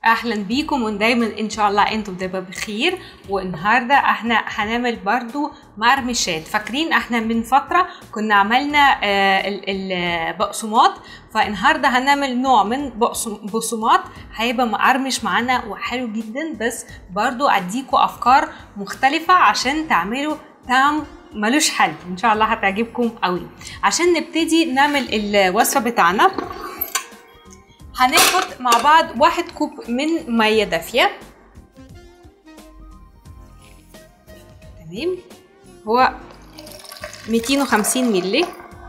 اهلا بيكم ودايما ان شاء الله انتم تبقى بخير والنهارده احنا هنعمل برضو مرمشات فاكرين احنا من فتره كنا عملنا آه، ال- البقسماط فالنهارده هنعمل نوع من بقسم- بقسماط هيبقى مقرمش معانا وحلو جدا بس برضو اديكوا افكار مختلفه عشان تعملوا طعم ملوش حل ان شاء الله هتعجبكم قوي عشان نبتدي نعمل الوصفه بتاعنا هناخد مع بعض واحد كوب من مية دافية تمام هو 250 ملي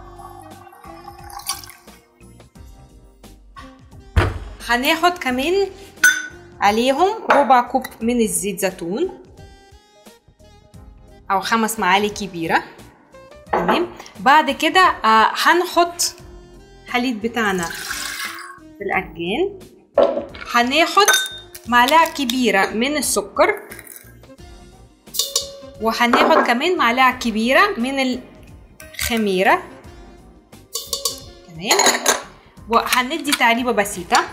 هناخد كمان عليهم ربع كوب من الزيت زيتون او خمس معالق كبيرة تمام بعد كده آه هنحط الحليب بتاعنا في العجان هناخد معلقة كبيرة من السكر وهناخد كمان معلقة كبيرة من الخميرة تمام وهندي تقليبة بسيطة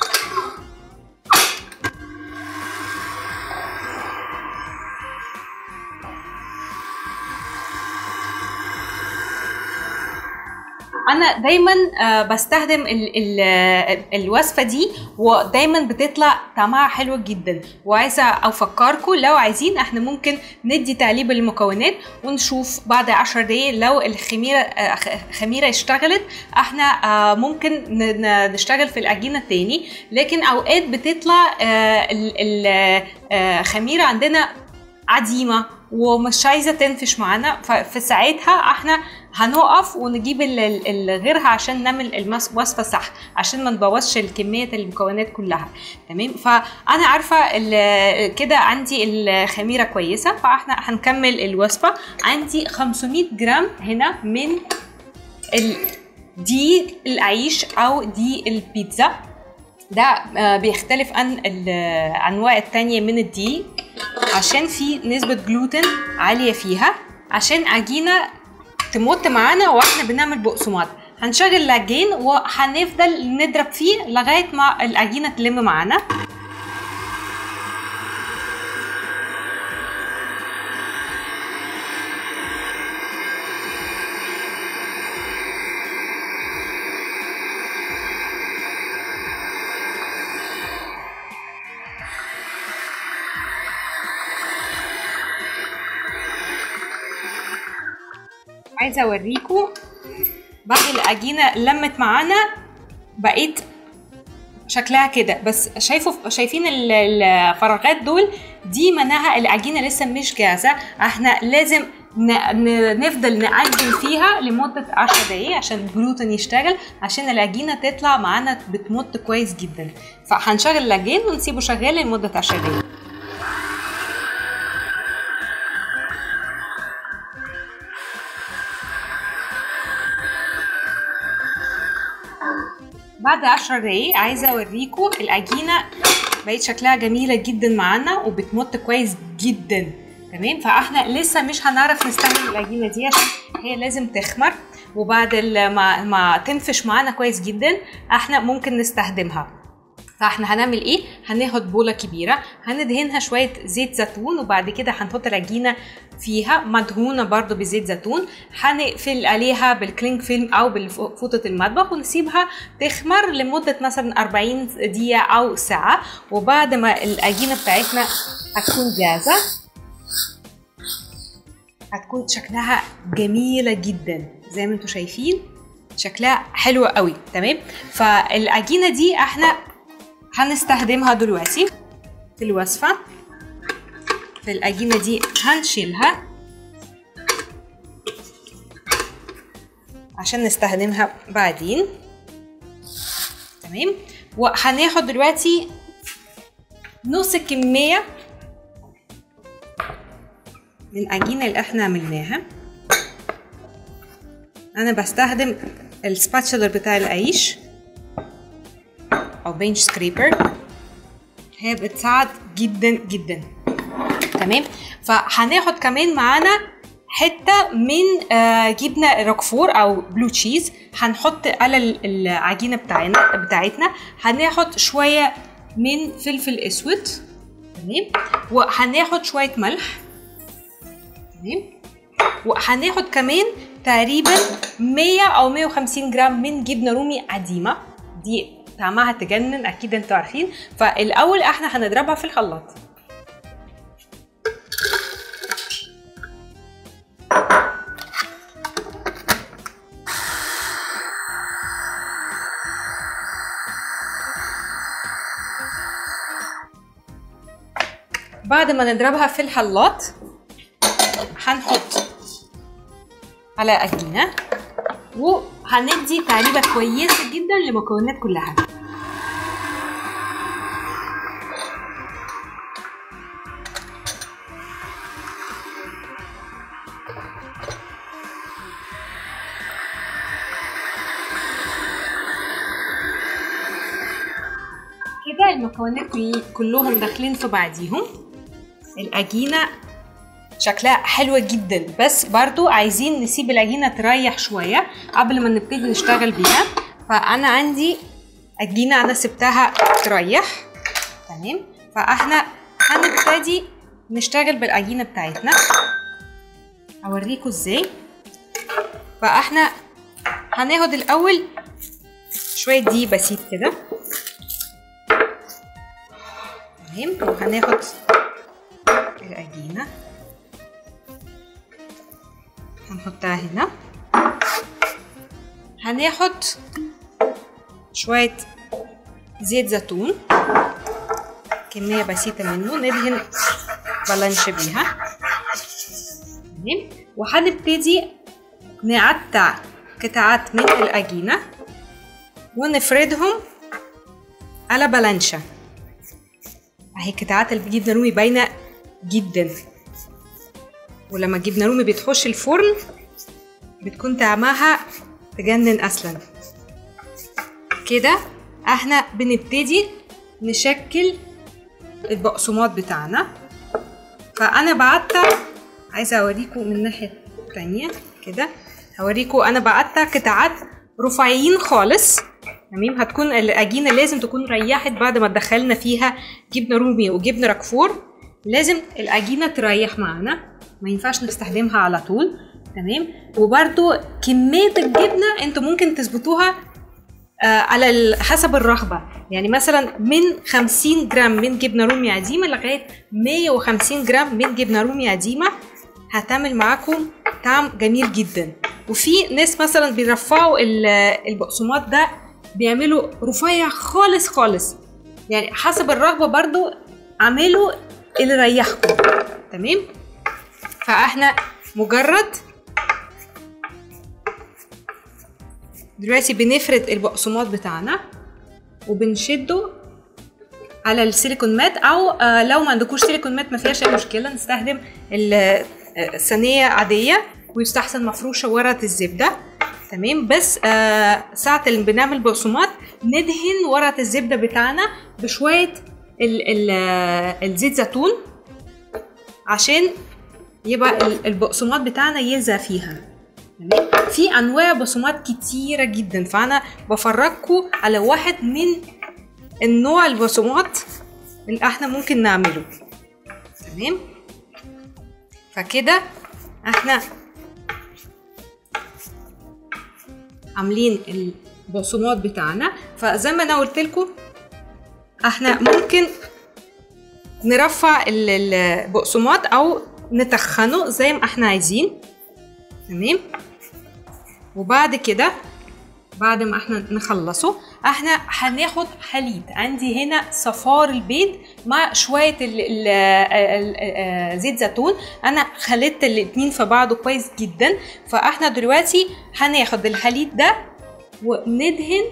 انا دايما آه، بستخدم ال ال آه، الوصفه دي ودايما بتطلع طعمها حلو جدا وعايزه افكركم لو عايزين احنا ممكن ندي تقليب المكونات ونشوف بعد 10 دقايق لو الخميره آه، خ- خميره اشتغلت احنا آه، ممكن ن- ن- نشتغل في العجينه تاني لكن اوقات بتطلع آه، ال- ال- آه، خميره عندنا عديمه ومش عايزه تنفش معانا ففي ساعتها احنا هنقف ونجيب ال- ال- ال- غيرها عشان نعمل المس- الوصفه صح عشان ما نبوظش الكميه المكونات كلها تمام فانا عارفه ال- كده عندي الخميره كويسه فاحنا هنكمل الوصفه عندي 500 جرام هنا من ال- دي العيش او دي البيتزا ده آه، بيختلف عن الانواع التانية من الدقيق عشان في نسبة جلوتين عالية فيها عشان عجينة تموت معانا واحنا بنعمل بقسماط هنشغل العجين وهنفضل نضرب فيه لغاية ما العجينة تلم معانا عايزة اوريكم بعد العجينة لمت معانا بقيت شكلها كده بس شايفوا شايفين ال- الفراغات دول دي معناها العجينه لسه مش جاهزه احنا لازم ن- ن- نفضل نعجن فيها لمده 10 دقايق عشان الجلوتين يشتغل عشان العجينه تطلع معانا بتمط كويس جدا فهنشغل العجين ونسيبه شغال لمده 10 دقايق بعد 10 دقايق عايزه اوريكم العجينه بقت شكلها جميله جدا معانا وبتمط كويس جدا تمام فاحنا لسه مش هنعرف نستخدم العجينه دي عشان هي لازم تخمر وبعد ال- ما, ما تنفش معانا كويس جدا احنا ممكن نستخدمها فاحنا هنعمل ايه هناخد بوله كبيره هندهنها شويه زيت زيتون وبعد كده هنحط العجينه فيها مدهونه برضو بزيت زيتون هنقفل عليها بالكلينج فيلم او بفوطه المطبخ ونسيبها تخمر لمده مثلا 40 دقيقه او ساعه وبعد ما العجينه بتاعتنا هتكون جاهزه هتكون شكلها جميله جدا زي ما انتم شايفين شكلها حلو قوي تمام فالعجينه دي احنا هنستخدمها دلوقتي في الوصفة في العجينة دي هنشيلها عشان نستخدمها بعدين تمام وهناخد دلوقتي نص الكمية من العجينة اللي احنا عملناها انا بستخدم السباتشلر بتاع العيش او بنش سكريبر هي بتساعد جدا جدا تمام فهناخد كمان معانا حته من آه، جبنه روكفور او بلو تشيز هنحط على ال- العجينه بتاعنا بتاعتنا هناخد شويه من فلفل اسود تمام وهناخد شويه ملح تمام وهناخد كمان تقريبا 100 او 150 جرام من جبنه رومي قديمه دي طعمها تجنن اكيد انتوا عارفين فالاول احنا هنضربها في الخلاط بعد ما نضربها في الخلاط هنحط على عجينة وهندي تقريبا كويسة جدا للمكونات كلها كده المكونات كل- كلهم داخلين في بعضيهم العجينة شكلها حلوة جدا بس برضو عايزين نسيب العجينة تريح شوية قبل ما نبتدي نشتغل بيها فأنا عندي عجينة أنا سبتها تريح تمام فاحنا هنبتدي نشتغل بالعجينة بتاعتنا أوريكم ازاي فاحنا هناخد الأول شوية دي بسيط كده تمام وهناخد العجينة هنحطها هنا هناخد شوية زيت زيتون كمية بسيطة منه ندهن بلانش بيها تمام وهنبتدي نقطع قطعات من العجينة ونفردهم على بلانشة اهي قطعات الجبنة الرومي باينة جدا ولما الجبنة الرومي بتخش الفرن بتكون طعمها تجنن اصلا كده احنا بنبتدي نشكل البقسماط بتاعنا فانا بقطع عايزه اوريكم من الناحيه التانية كده هوريكم انا بقطع قطعات رفيعين خالص تمام هتكون العجينه لازم تكون ريحت بعد ما دخلنا فيها جبنه رومي وجبنه راكفور لازم العجينه تريح معانا ما ينفعش نستخدمها على طول تمام وبرده كميه الجبنه انتوا ممكن تظبطوها آه على ال- حسب الرغبه يعني مثلا من 50 جرام من جبنه رومي عديمه لغايه 150 جرام من جبنه رومي عديمه هتعمل معاكم طعم جميل جدا وفي ناس مثلا بيرفعوا ال- البقسماط ده بيعملوا رفيع خالص خالص يعني حسب الرغبه برضو اعملوا اللي يريحكم تمام فاحنا مجرد دلوقتي بنفرد البقسماط بتاعنا وبنشده على السيليكون مات او آه، لو ما عندكوش سيليكون مات ما فيهاش اي مشكله نستخدم ال- آه، الصينيه عاديه ويستحسن مفروشه ورقه الزبده تمام بس آه ساعة اللي بنعمل بقسماط ندهن ورقة الزبدة بتاعنا بشوية ال ال آه، الزيت زيتون عشان يبقى ال- البقسماط بتاعنا يلزق فيها تمام في انواع بقسماط كتيره جدا فانا بفرجكم على واحد من النوع البقسماط اللي احنا ممكن نعمله تمام فكده احنا عاملين البقسماط بتاعنا فزي ما انا قلت لكم احنا ممكن نرفع ال- البقسماط او نتخنه زي ما احنا عايزين تمام وبعد كده بعد ما احنا نخلصه احنا هناخد حليب عندي هنا صفار البيض مع شويه ال ال ال ال زيت زيتون انا خلطت الاتنين في بعضه كويس جدا فاحنا دلوقتي هناخد الحليب ده وندهن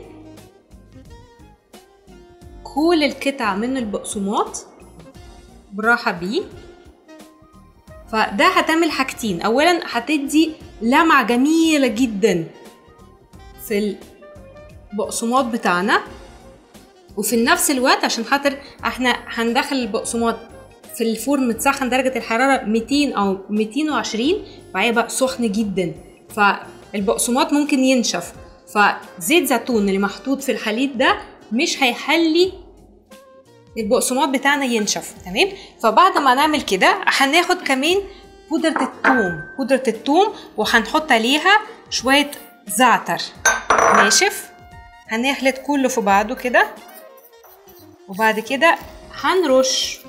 كل القطع من البقسماط براحه بيه فده هتعمل حاجتين اولا هتدي لمعه جميله جدا في البقسماط بتاعنا وفي نفس الوقت عشان خاطر احنا هندخل البقسماط في الفرن متسخن درجة الحرارة 200 أو 220 فهيبقى سخن جدا فالبقسماط ممكن ينشف فزيت زيتون اللي محطوط في الحليب ده مش هيخلي البقسماط بتاعنا ينشف تمام فبعد ما نعمل كده هناخد كمان بودرة الثوم بودرة الثوم وهنحط عليها شوية زعتر ناشف هنخلط كله في بعضه كده وبعد كده هنرش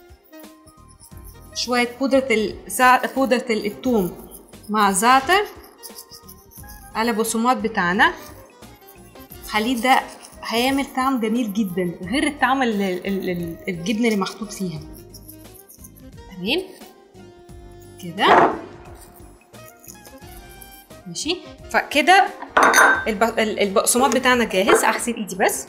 شوية بودرة الزع... بودرة الثوم مع زعتر على البقسماط بتاعنا خليه ده هيعمل طعم جميل جدا غير الطعم ال- ال- ال- الجبنة اللي محطوط فيها تمام كده ماشي فكده الب- ال- البقسماط بتاعنا جاهز اغسل ايدي بس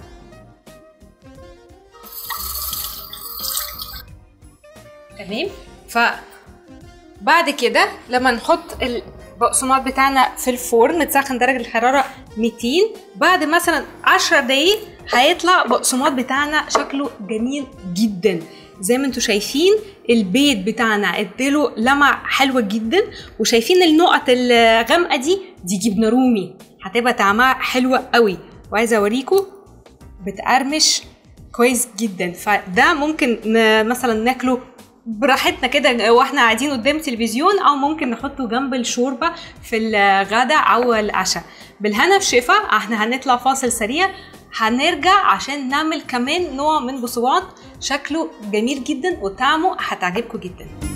تمام ف بعد كده لما نحط البقسماط بتاعنا في الفرن متسخن درجة الحرارة 200 بعد مثلا 10 دقايق هيطلع بقسماط بتاعنا شكله جميل جدا زي ما انتم شايفين البيض بتاعنا اديله لمع حلوة جدا وشايفين النقط الغامقة دي دي جبنة رومي هتبقى طعمها حلوة قوي وعايزة اوريكم بتقرمش كويس جدا فده ممكن ن- مثلا ناكله براحتنا كده واحنا قاعدين قدام تلفزيون او ممكن نحطه جنب الشوربه في الغداء او العشاء بالهنا والشفا احنا هنطلع فاصل سريع هنرجع عشان نعمل كمان نوع من بصوات شكله جميل جدا وطعمه هتعجبكم جدا